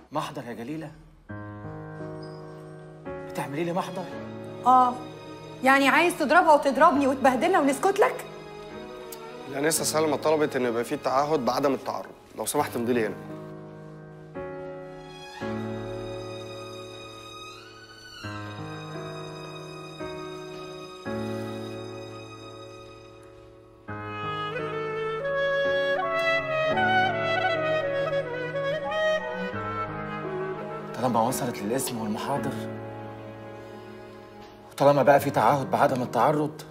محضر يا جليلة بتعملي لي محضر اه يعني عايز تضربها وتضربني وتبهدلنا ونسكت لك الانسه سلمى طلبت ان يبقى في تعهد بعدم التعرض لو سمحت امضي لي هنا طالما وصلت للاسم والمحاضر وطالما بقى في تعهد بعدم التعرض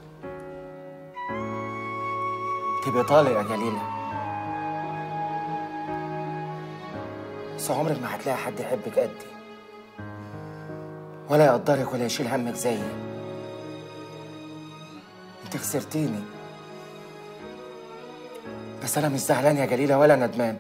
تبقى طالق يا جليلة بس عمرك ما هتلاقي حد يحبك قدي ولا يقدرك ولا يشيل همك زيي انت خسرتيني بس انا مش زعلان يا جليلة ولا ندمان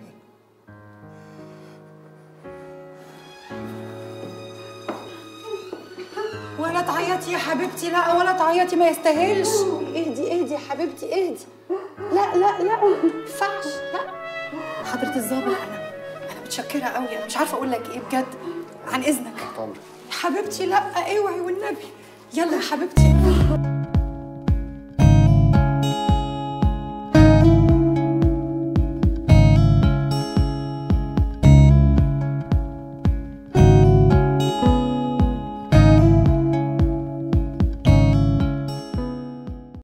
ولا تعيطي يا حبيبتي لا ولا تعيطي ما يستاهلش اهدي اهدي يا حبيبتي اهدي لا لا لا ما ينفعش لا حضرة الظابط انا انا متشكرة قوي انا مش عارفة اقول لك ايه بجد عن اذنك طبعا يا حبيبتي لا اوعي والنبي يلا يا حبيبتي